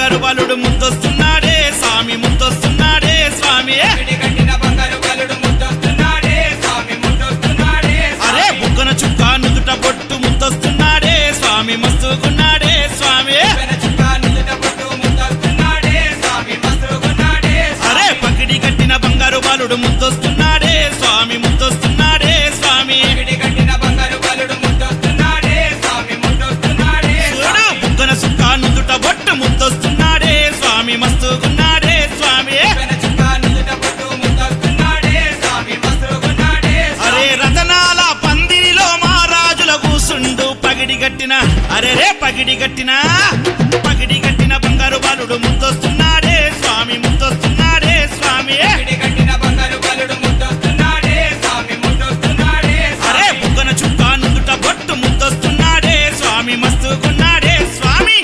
బంగారు బాలుడు ముందొస్తున్నాడే స్వామి ముందొస్తున్నాడే స్వామి పగిడి కట్టిన బంగారు బలుడు ముద్దొస్తున్నాడే స్వామి ముద్దొస్తున్నాడే అరే బుగ్గన చుక్క నుదుట బొట్టు ముందొస్తున్నాడే స్వామి మస్తుగున్నాడే స్వామి చుక్క నుదుట పొట్టు ముద్దొస్తున్నాడే స్వామి మస్తుగున్నాడే అరే పగిడి కట్టిన బంగారు బాలుడు ముందొస్తున్నాడే స్వామి ముందొస్తున్నాడే స్వామి పగిడి కట్టిన బంగారు బలుడు ముద్దొస్తున్నాడే స్వామి ముద్దొస్తున్నాడే చూడు బుగ్గన చుక్క నుదుట బొట్టు ముందొస్తున్నాడే స్వామి మస్తుగున్నాడే స్వామి చుక్క నుదుట పొట్టు ముద్దొస్తున్నాడే స్వామి మస్తుగున్నాడే అరే రతనాల పందిరిలో మహారాజుల కూసుండు పగిడి గట్టిన అరే రే పగిడి గట్టిన పగిడి గట్టిన బంగారు బాలుడు ముందొస్తున్నాడే స్వామి ముందొస్తున్నాడే స్వామి పగిడి కట్టిన బంగారు బలుడు ముద్దొస్తున్నాడే స్వామి ముద్దొస్తున్నాడే అరే బుగ్గన చుక్క నుందుట బొట్టు ముందొస్తున్నాడే స్వామి మస్తుగున్నాడే స్వామి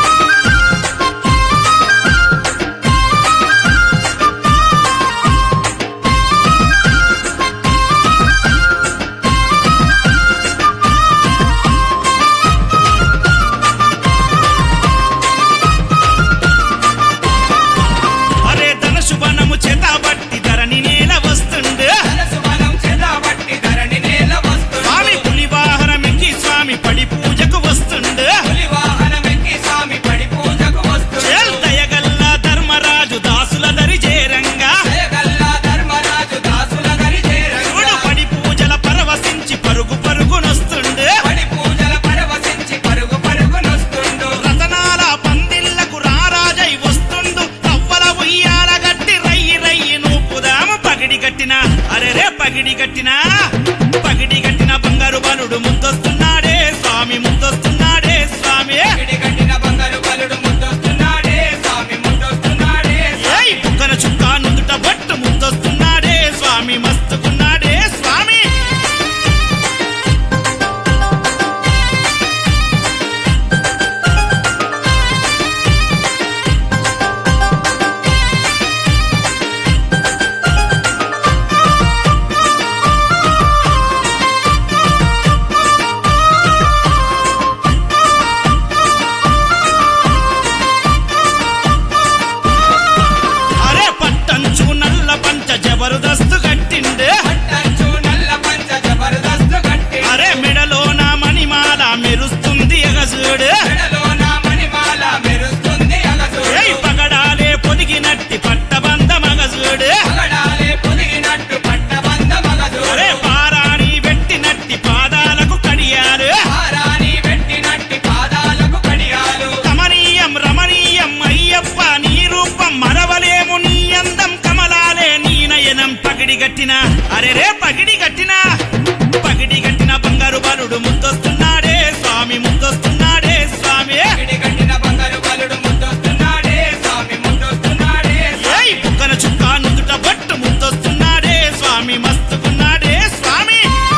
అరే ధన శుభనము చేతబట్టి ధరణి నేల వస్తుండే మనసు మనం చేతబట్టి ధరణి నేల వస్తుంది స్వామి పులి వాహనమెక్కి స్వామి పడి పూజకు వస్తుండే పులి వాహనమెక్కి స్వామి పడి పూజకు వస్తుంది చేల్ దయగల్ల ధర్మరాజు దాసుల దరి చేరంగా జయగల్లా ధర్మరాజు దాసుల గరి చేరంగా చూడు పడి పూజల పరవశించి పరుగు పరుగునొస్తుండే పడి పూజల పరవశించి పరుగు పరుగునొస్తుండు రతనాల పందిళ్లకు రారాజై వస్తుండు రవ్వల ఉయ్యాల గట్టి రయ్యి రయ్యి నూపుదాము పగిడి కట్టిన అరే రే పగిడి కట్టిన పగిడి కట్టిన బంగారు బాలుడు ముందొస్తున్నాడే స్వామి ముందొస్తున్నాడే స్వామి పిడి కట్టిన బంగారు బలుడు ముద్దొస్తున్నాడే స్వామి ముద్దొస్తున్నాడే ఏయ్ బుగ్గన చుక్క నుదుట బట్టు ముందొస్తున్నాడే స్వామి మస్తుకున్నాడే స్వామి అరే పట్టంచు నల్ల పంచ జబర్దస్తు కట్టిండే పట్టంచు నల్ల పంచ జబర్దస్తు కట్టి అరే మెడలో నా మణిమాల మెరుస్తుంది ఎగసూడు మెడలో నా మణిమాల మెరుస్తుంది అగసుడు ఏయ్ పగడాలే పొదిగినట్టి పట్టబంద మగసూడు పగడాలే పొదిగినట్టు పట్టబంద మగసుడు అరే పారాణి పెట్టినట్టి పాదాలకు కడియారు హారాని పెట్టినట్టి పాదాలకు కడియాలు కమనీయం రమణీయం అయ్యప్ప నీ రూపం మరవలేము నీ అందం కమలాలే నీ నయనం పగిడి గట్టిన అరే రే పగిడి గట్టిన పగిడి గట్టిన బంగారు బాలుడు ముందొస్తున్నాడే స్వామి ముందొస్తున్నాడే స్వామి పిడి కట్టిన బంగారు బలుడు ముద్దొస్తున్నాడే స్వామి ముద్దొస్తున్నాడే ఏయ్ బుక్కన చుక్క నుదుట బట్టు ముందొస్తున్నాడే స్వామి మస్తుకున్నాడే స్వామి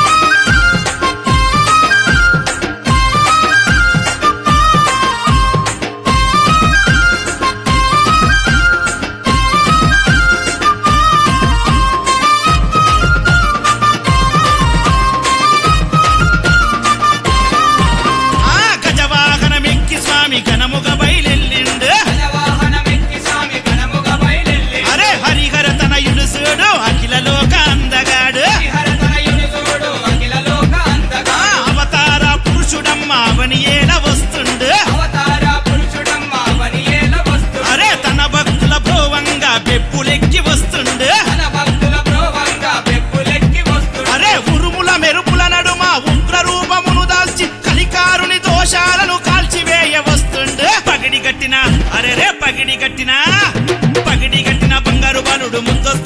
ఆ గజవాహనమెక్కి స్వామి ఘనముగ బయలెల్లిండు వాహనమెక్కి స్వామి ఘనముగా బయలెల్లి అరే హరిహర తనయుడు చూడు అఖిల లోక అందగాడు హరతనయుని చూడు అఖిల లోక ఆ అంతగా అవతార పురుషుడమ్మ అవని ఏల వస్తుండు అవతార పురుషుడమ్మ వనియేల వస్తు అరే తన భక్తుల భోవంగా పెప్పులెక్కి వస్తుండు తన భక్తుల ప్రోవంగా పెప్పులెక్కి వస్తు అరే ఉరుముల మెరుపుల నడుమ ఉగ్ర రూపమును దాల్చి కలికారుని దోషాలను కాల్చివేయ వస్తుండు పగిడి కట్టిన అరే రే పగిడి కట్టిన పగిడి కట్టిన బంగారు బాలుడు ముందొస్తు